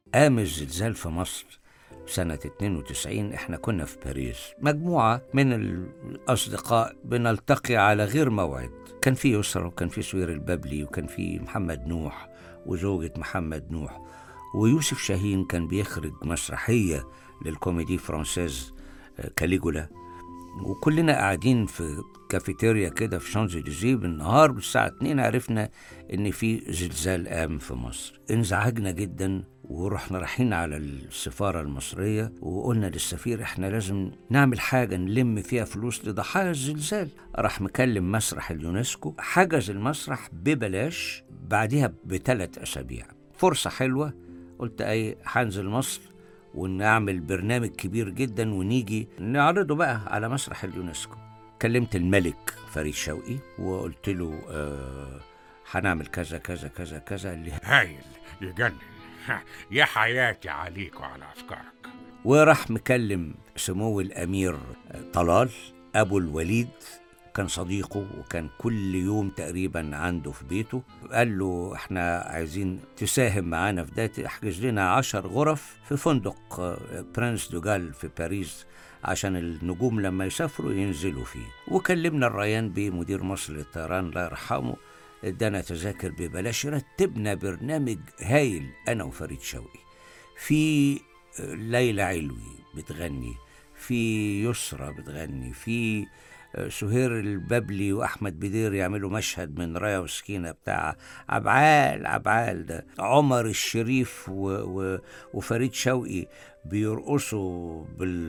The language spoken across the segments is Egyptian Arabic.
قام الزلزال في مصر سنة 92 احنا كنا في باريس مجموعة من الأصدقاء بنلتقي على غير موعد كان في يسرى وكان في سوير البابلي وكان في محمد نوح وزوجة محمد نوح ويوسف شاهين كان بيخرج مسرحية للكوميدي فرانسيز آه، كاليجولا وكلنا قاعدين في كافيتيريا كده في شانزليزيه بالنهار بالساعة 2 عرفنا إن في زلزال قام في مصر انزعجنا جدا ورحنا رايحين على السفارة المصرية وقلنا للسفير احنا لازم نعمل حاجة نلم فيها فلوس لضحايا الزلزال راح مكلم مسرح اليونسكو حجز المسرح ببلاش بعدها بثلاث أسابيع فرصة حلوة قلت أي هنزل مصر ونعمل برنامج كبير جدا ونيجي نعرضه بقى على مسرح اليونسكو كلمت الملك فريد شوقي وقلت له آه هنعمل كذا كذا كذا كذا اللي هايل يجنن يا حياتي عليك وعلى أفكارك وراح مكلم سمو الأمير طلال أبو الوليد كان صديقه وكان كل يوم تقريبا عنده في بيته قال له احنا عايزين تساهم معانا في ده احجز لنا عشر غرف في فندق آه، برنس دوجال في باريس عشان النجوم لما يسافروا ينزلوا فيه وكلمنا الريان بيه مدير مصر للطيران الله يرحمه ادانا تذاكر ببلاش رتبنا برنامج هايل انا وفريد شوقي في ليلى علوي بتغني في يسرى بتغني في سهير البابلي واحمد بدير يعملوا مشهد من رايه وسكينه بتاع عبعال عبعال ده عمر الشريف و و وفريد شوقي بيرقصوا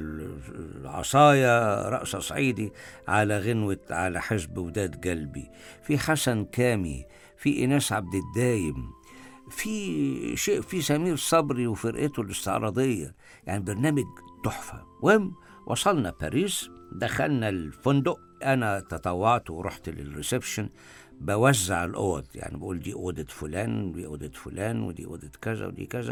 بالعصايه رقص صعيدي على غنوه على حزب وداد قلبي في حسن كامي في ايناس عبد الدايم في شيء في سمير صبري وفرقته الاستعراضيه يعني برنامج تحفه المهم وصلنا باريس دخلنا الفندق انا تطوعت ورحت للريسبشن بوزع الاوض يعني بقول دي اوضه فلان ودي اوضه فلان ودي اوضه كذا ودي كذا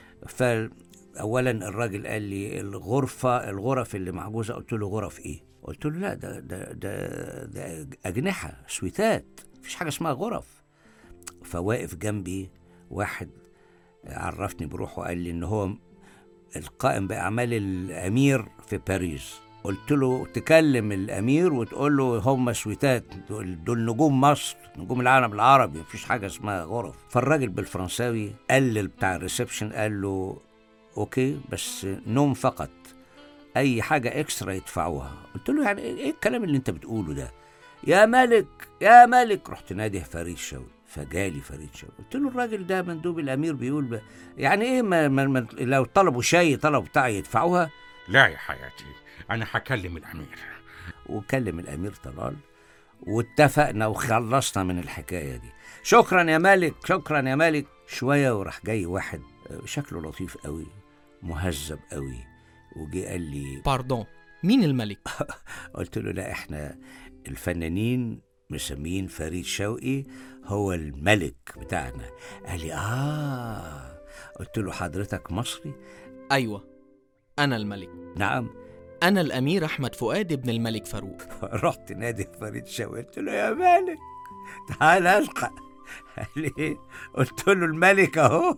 فاولا الراجل قال لي الغرفه الغرف اللي محجوزه قلت له غرف ايه قلت له لا ده ده ده, ده اجنحه سويتات مفيش حاجه اسمها غرف فواقف جنبي واحد عرفني بروحه قال لي ان هو القائم باعمال الامير في باريس قلت له تكلم الامير وتقول له هم سويتات دول, دول نجوم مصر نجوم العالم العربي مفيش حاجه اسمها غرف فالراجل بالفرنساوي قال بتاع الريسبشن قال له اوكي بس نوم فقط اي حاجه اكسترا يدفعوها قلت له يعني ايه الكلام اللي انت بتقوله ده يا ملك يا ملك رحت نادي فريد شوقي فجالي فريد شوقي قلت له الراجل ده مندوب الامير بيقول ب... يعني ايه ما ما ما لو طلبوا شاي طلبوا بتاع يدفعوها لا يا حياتي أنا هكلم الأمير وكلم الامير طلال واتفقنا وخلصنا من الحكايه دي شكرا يا مالك شكرا يا مالك شويه وراح جاي واحد آه، شكله لطيف قوي مهذب قوي وجي قال لي باردون مين الملك؟ قلت له لا احنا الفنانين مسميين فريد شوقي هو الملك بتاعنا قال لي اه قلت له حضرتك مصري أيوة أنا الملك نعم أنا الأمير أحمد فؤاد ابن الملك فاروق رحت نادي فريد شوقي قلت له يا مالك تعال الحق قال لي ايه قلت له الملك اهو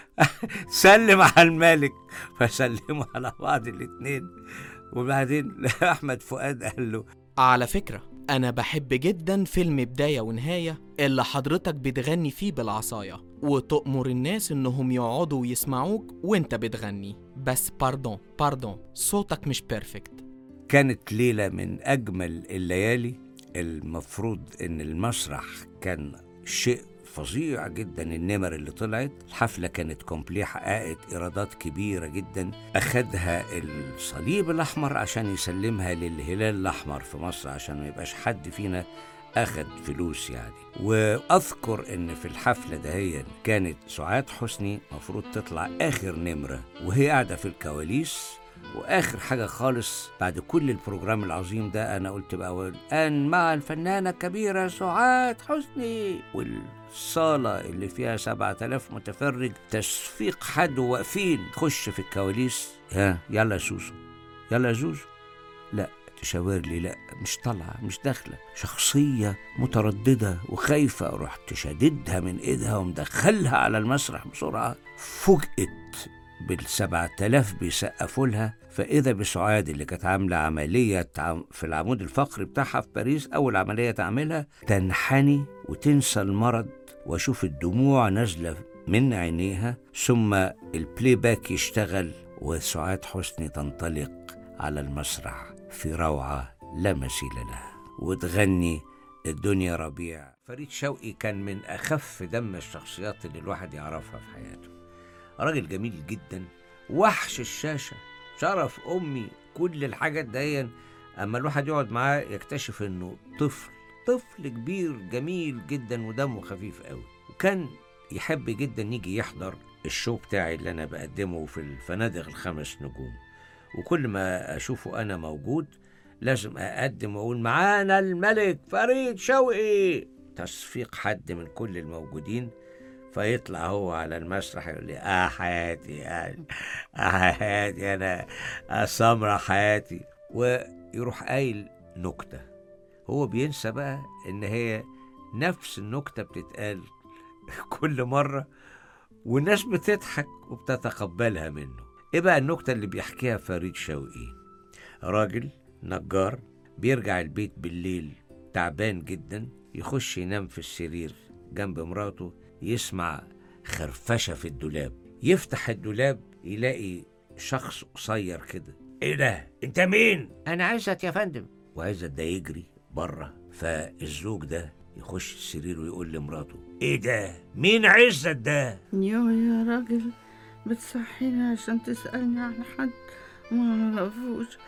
سلم على الملك فسلموا على بعض الاتنين وبعدين احمد فؤاد قال له على فكرة أنا بحب جدا فيلم بداية ونهاية اللي حضرتك بتغني فيه بالعصاية وتأمر الناس إنهم يقعدوا ويسمعوك وإنت بتغني بس باردون باردون صوتك مش بيرفكت كانت ليلة من أجمل الليالي المفروض إن المسرح كان شيء فظيع جدا النمر اللي طلعت الحفلة كانت كومبلي حققت إيرادات كبيرة جدا أخدها الصليب الأحمر عشان يسلمها للهلال الأحمر في مصر عشان ما يبقاش حد فينا أخد فلوس يعني وأذكر إن في الحفلة دهيا كانت سعاد حسني مفروض تطلع آخر نمرة وهي قاعدة في الكواليس واخر حاجه خالص بعد كل البروجرام العظيم ده انا قلت بقى الان مع الفنانه الكبيره سعاد حسني والصاله اللي فيها 7000 متفرج تصفيق حد واقفين تخش في الكواليس ها يلا يا سوسو يلا يا زوزو لا تشاور لي لا مش طالعه مش داخله شخصيه متردده وخايفه رحت شاددها من ايدها ومدخلها على المسرح بسرعه فوجئت بالسبعة آلاف بيسقفوا لها فإذا بسعاد اللي كانت عاملة عملية عم- في العمود الفقري بتاعها في باريس أول عملية تعملها تنحني وتنسى المرض وأشوف الدموع نازلة من عينيها ثم البلاي باك يشتغل وسعاد حسني تنطلق على المسرح في روعة لا مثيل لها وتغني الدنيا ربيع فريد شوقي كان من أخف دم الشخصيات اللي الواحد يعرفها في حياته راجل جميل جدا وحش الشاشة شرف أمي كل الحاجات دي أما الواحد يقعد معاه يكتشف إنه طفل طفل كبير جميل جدا ودمه خفيف قوي وكان يحب جدا يجي يحضر الشو بتاعي اللي أنا بقدمه في الفنادق الخمس نجوم وكل ما أشوفه أنا موجود لازم أقدم وأقول معانا الملك فريد شوقي تصفيق حد من كل الموجودين فيطلع هو على المسرح يقول لي اه حياتي اه آه حياتي انا آه سمرة حياتي ويروح قايل نكتة هو بينسى بقى ان هي نفس النكتة بتتقال كل مرة والناس بتضحك وبتتقبلها منه ايه بقى النكتة اللي بيحكيها فريد شوقي راجل نجار بيرجع البيت بالليل تعبان جدا يخش ينام في السرير جنب مراته يسمع خرفشة في الدولاب يفتح الدولاب يلاقي شخص قصير كده ايه ده انت مين انا عزت يا فندم وعزت ده يجري بره فالزوج ده يخش السرير ويقول لمراته ايه ده مين عزت ده يو يا راجل بتصحيني عشان تسألني عن حد ما نعرفوش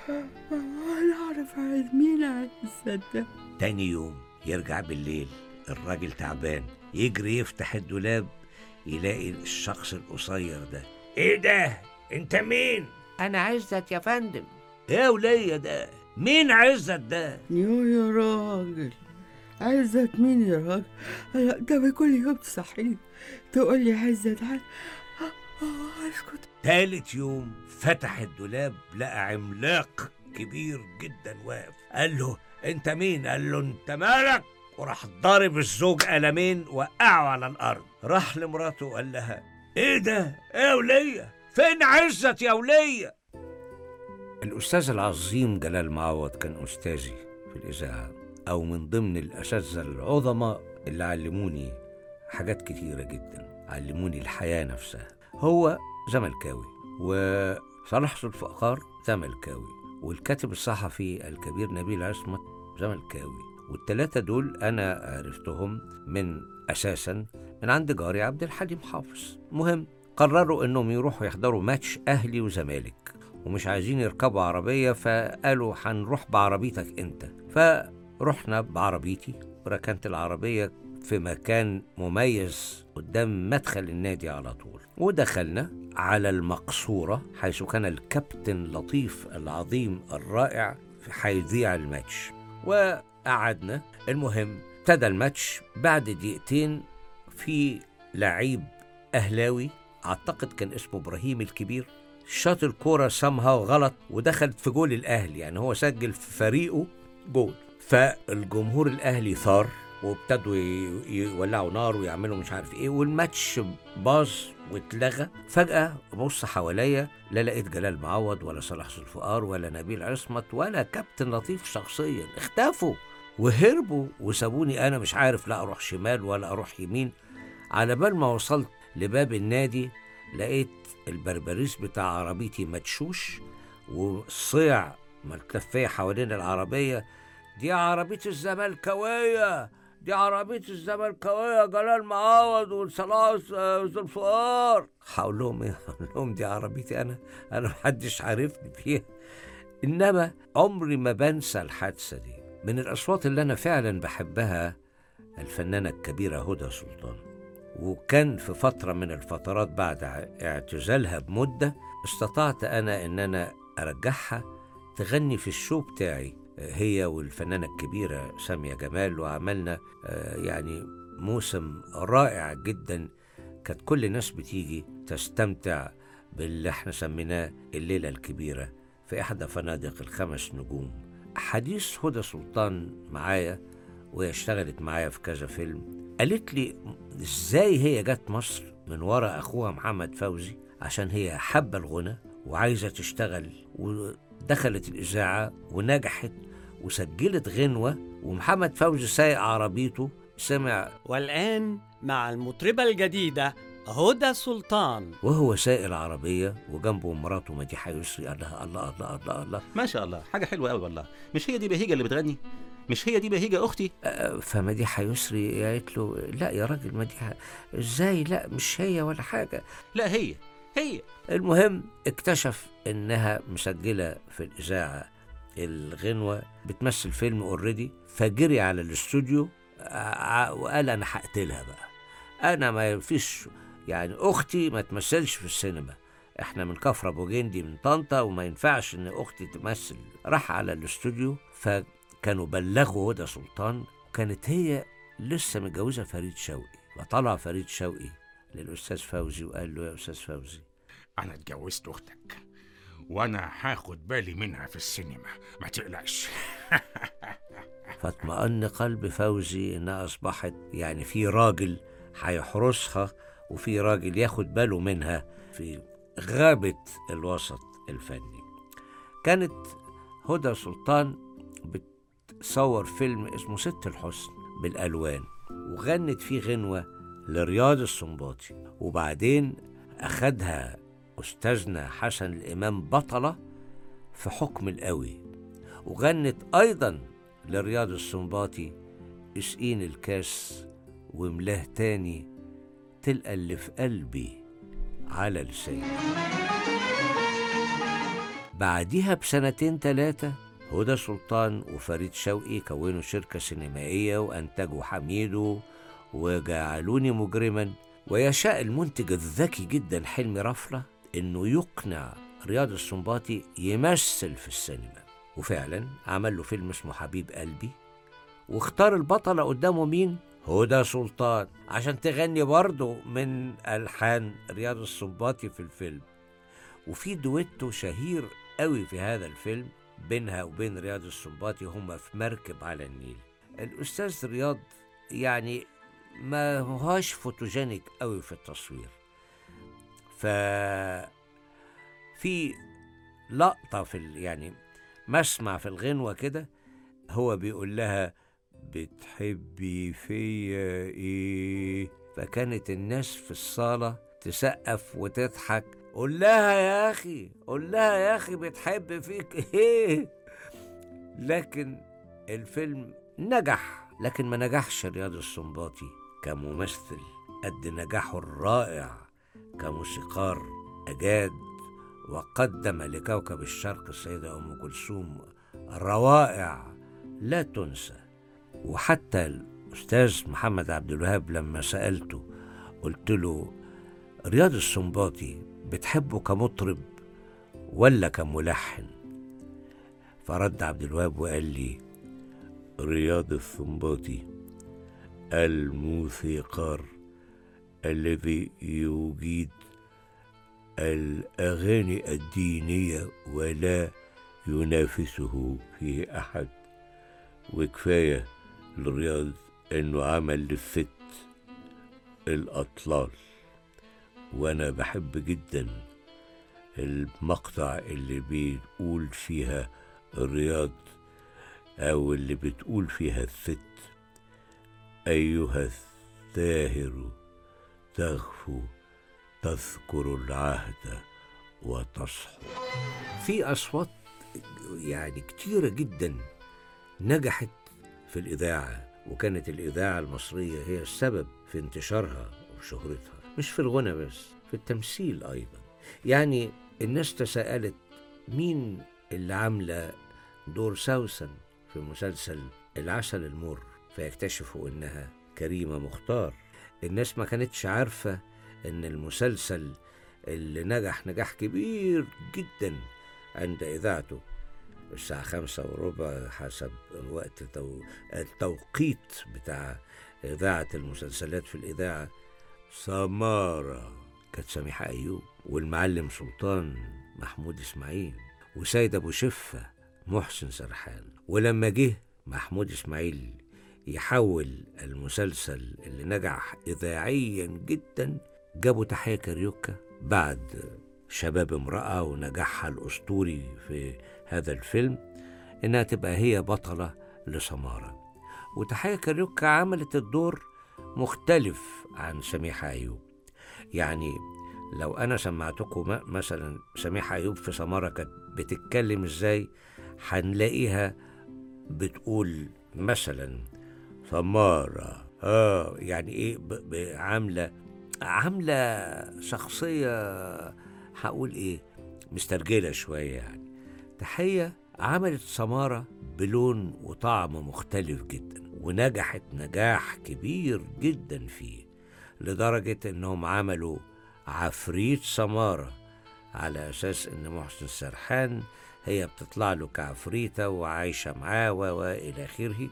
ولا أعرف عايز مين عايز ده تاني يوم يرجع بالليل الراجل تعبان يجري يفتح الدولاب يلاقي الشخص القصير ده ايه ده انت مين انا عزت يا فندم ايه وليا ده مين عزت ده يو يا راجل عزت مين يا راجل لا ده كل يوم تصحيني تقول لي عزت عايز آه، اسكت تالت يوم فتح الدولاب لقى عملاق كبير جدا واقف قال له انت مين قال له انت مالك وراح ضارب الزوج قلمين وقعه على الارض راح لمراته وقال لها ايه ده ايه يا وليه فين عزت يا وليه الاستاذ العظيم جلال معوض كان استاذي في الاذاعه او من ضمن الاساتذه العظماء اللي علموني حاجات كتيره جدا علموني الحياه نفسها هو زملكاوي وصلاح ذو الفقار زملكاوي والكاتب الصحفي الكبير نبيل عصمت زملكاوي والتلاتة دول أنا عرفتهم من أساسا من عند جاري عبد الحليم حافظ مهم قرروا إنهم يروحوا يحضروا ماتش أهلي وزمالك ومش عايزين يركبوا عربية فقالوا هنروح بعربيتك أنت فرحنا بعربيتي وركنت العربية في مكان مميز قدام مدخل النادي على طول ودخلنا على المقصورة حيث كان الكابتن لطيف العظيم الرائع هيذيع الماتش وقعدنا المهم ابتدى الماتش بعد دقيقتين في لعيب أهلاوي أعتقد كان اسمه إبراهيم الكبير شاط الكورة سامها غلط ودخلت في جول الأهلي يعني هو سجل في فريقه جول فالجمهور الأهلي ثار وابتدوا ي- يولعوا نار ويعملوا مش عارف ايه والماتش باظ واتلغى فجأة ببص حواليا لا لقيت جلال معوض ولا صلاح ذو الفقار ولا نبيل عصمت ولا كابتن لطيف شخصيا اختفوا وهربوا وسابوني انا مش عارف لا اروح شمال ولا اروح يمين على بال ما وصلت لباب النادي لقيت البربريس بتاع عربيتي مدشوش وصيع ملتفية حوالين العربية دي عربية الزملكاوية دي عربية الزملكاوية جلال معوض وصلاح ذو الفقار هقول لهم ايه؟ هقول لهم دي عربيتي انا انا محدش عارفني فيها انما عمري ما بنسى الحادثة دي من الاصوات اللي انا فعلا بحبها الفنانة الكبيرة هدى سلطان وكان في فترة من الفترات بعد اعتزالها بمدة استطعت أنا إن أنا أرجعها تغني في الشو بتاعي هي والفنانة الكبيرة سامية جمال وعملنا آه، يعني موسم رائع جدا كانت كل الناس بتيجي تستمتع باللي احنا سميناه الليلة الكبيرة في إحدى فنادق الخمس نجوم حديث هدى سلطان معايا وهي اشتغلت معايا في كذا فيلم قالت لي ازاي هي جت مصر من ورا اخوها محمد فوزي عشان هي حابة الغنى وعايزة تشتغل ودخلت الإذاعة ونجحت وسجلت غنوة ومحمد فوزي سايق عربيته سمع والآن مع المطربة الجديدة هدى سلطان وهو سايق العربية وجنبه مراته مديحة يسري قال لها الله الله الله الله ما شاء الله حاجة حلوة قوي والله مش هي دي بهيجة اللي بتغني مش هي دي بهيجة أختي آه، فمديحة يسري قالت له لا يا راجل مديحة ازاي لا مش هي ولا حاجة لا هي هي المهم اكتشف انها مسجلة في الإذاعة الغنوة بتمثل فيلم اوريدي فجري على الاستوديو ع- وقال انا هقتلها بقى انا ما فيش يعني اختي ما تمثلش في السينما احنا من كفر ابو جندي من طنطا وما ينفعش ان اختي تمثل راح على الاستوديو فكانوا بلغوا هدى سلطان وكانت هي لسه متجوزه فريد شوقي فطلع فريد شوقي للاستاذ فوزي وقال له يا استاذ فوزي انا اتجوزت اختك وانا هاخد بالي منها في السينما ما تقلقش فاطمأن قلب فوزي إنها أصبحت يعني في راجل هيحرسها وفي راجل ياخد باله منها في غابة الوسط الفني كانت هدى سلطان بتصور فيلم اسمه ست الحسن بالألوان وغنت فيه غنوة لرياض السنباطي وبعدين أخدها أستاذنا حسن الإمام بطلة في حكم القوي وغنت أيضا لرياض السنباطي اسقين الكاس وملاه تاني تلقى اللي في قلبي على لساني بعديها بسنتين تلاتة هدى سلطان وفريد شوقي كونوا شركة سينمائية وأنتجوا حميدو وجعلوني مجرما ويشاء المنتج الذكي جدا حلمي رفلة إنه يقنع رياض السنباطي يمثل في السينما وفعلا عمل له فيلم اسمه حبيب قلبي واختار البطلة قدامه مين؟ هدى سلطان عشان تغني برضه من ألحان رياض السنباطي في الفيلم وفي دويتو شهير قوي في هذا الفيلم بينها وبين رياض السنباطي هما في مركب على النيل الأستاذ رياض يعني ما هوش فوتوجينيك قوي في التصوير ف في لقطة في ال- يعني مسمع في الغنوة كده هو بيقول لها بتحبي فيا ايه فكانت الناس في الصالة تسقف وتضحك قول لها يا أخي قول لها يا أخي بتحب فيك ايه لكن الفيلم نجح لكن ما نجحش رياض السنباطي كممثل قد نجاحه الرائع كموسيقار أجاد وقدم لكوكب الشرق السيدة أم كلثوم روائع لا تنسى وحتى الأستاذ محمد عبد الوهاب لما سألته قلت له رياض السنباطي بتحبه كمطرب ولا كملحن فرد عبد الوهاب وقال لي رياض السنباطي الموسيقار الذي يجيد الأغاني الدينية ولا ينافسه في أحد وكفاية للرياض إنه عمل للست الأطلال وأنا بحب جدا المقطع اللي بيقول فيها الرياض أو اللي بتقول فيها الست أيها الثاهر تغفو تذكر العهد وتصحو في أصوات يعني كتيرة جدا نجحت في الإذاعة وكانت الإذاعة المصرية هي السبب في انتشارها وشهرتها مش في الغنى بس في التمثيل أيضا يعني الناس تساءلت مين اللي عاملة دور سوسن في مسلسل العسل المر فيكتشفوا إنها كريمة مختار الناس ما كانتش عارفة إن المسلسل اللي نجح نجاح كبير جدا عند إذاعته الساعة خمسة وربع حسب وقت تو... التوقيت بتاع إذاعة المسلسلات في الإذاعة سمارة كانت سميحة أيوب والمعلم سلطان محمود إسماعيل وسيد أبو شفة محسن سرحان ولما جه محمود إسماعيل يحول المسلسل اللي نجح إذاعيا جدا جابوا تحية كاريوكا بعد شباب امرأة ونجاحها الأسطوري في هذا الفيلم إنها تبقى هي بطلة لسمارة وتحية كاريوكا عملت الدور مختلف عن سميحة أيوب يعني لو أنا سمعتكم م- مثلا سميحة أيوب في سمارة كانت بتتكلم إزاي هنلاقيها بتقول مثلا سمارة اه يعني ايه ب- ب- عاملة عاملة شخصية هقول ايه مسترجلة شوية يعني تحية عملت سمارة بلون وطعم مختلف جدا ونجحت نجاح كبير جدا فيه لدرجة انهم عملوا عفريت سمارة على اساس ان محسن سرحان هي بتطلع له كعفريتة وعايشة معاه و- والى اخره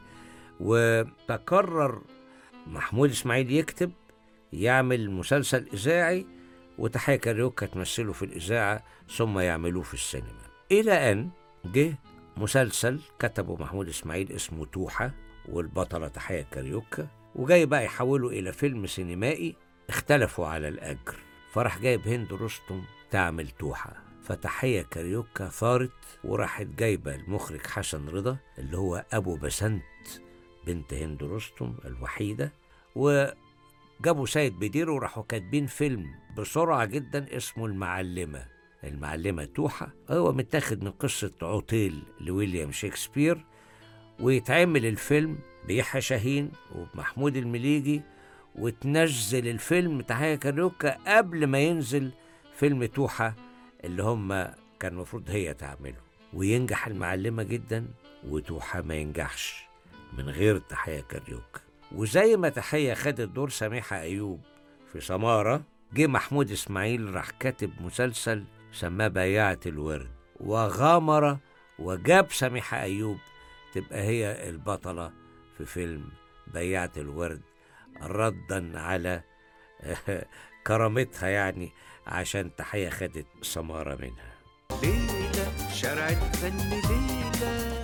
وتقرر محمود اسماعيل يكتب يعمل مسلسل اذاعي وتحية كاريوكا تمثله في الإذاعة ثم يعملوه في السينما إلى أن جه مسلسل كتبه محمود إسماعيل اسمه توحة والبطلة تحية كاريوكا وجاي بقى يحوله إلى فيلم سينمائي اختلفوا على الأجر فراح جايب هند رستم تعمل توحة فتحية كاريوكا ثارت وراحت جايبة المخرج حسن رضا اللي هو أبو بسنت بنت هند رستم الوحيدة و جابوا سيد بدير وراحوا كاتبين فيلم بسرعة جدا اسمه المعلمة المعلمة توحة هو متاخد من قصة عطيل لويليام شكسبير ويتعمل الفيلم بيحيى شاهين ومحمود المليجي وتنزل الفيلم تحية كاريوكا قبل ما ينزل فيلم توحة اللي هم كان المفروض هي تعمله وينجح المعلمة جدا وتوحة ما ينجحش من غير تحية كاريوكا وزي ما تحية خدت دور سميحة أيوب في سمارة جه محمود إسماعيل راح كاتب مسلسل سماه بياعة الورد وغامر وجاب سميحة أيوب تبقى هي البطلة في فيلم بياعة الورد ردا على كرامتها يعني عشان تحية خدت سمارة منها ليلة شارع الفن ليلة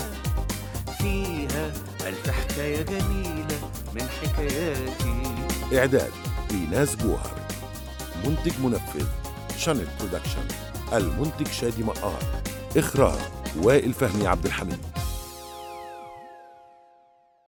فيها ألف حكاية جميلة من حكاياتي إعداد إيناس جوهر منتج منفذ شانل برودكشن المنتج شادي مقار إخراج وائل فهمي عبد الحميد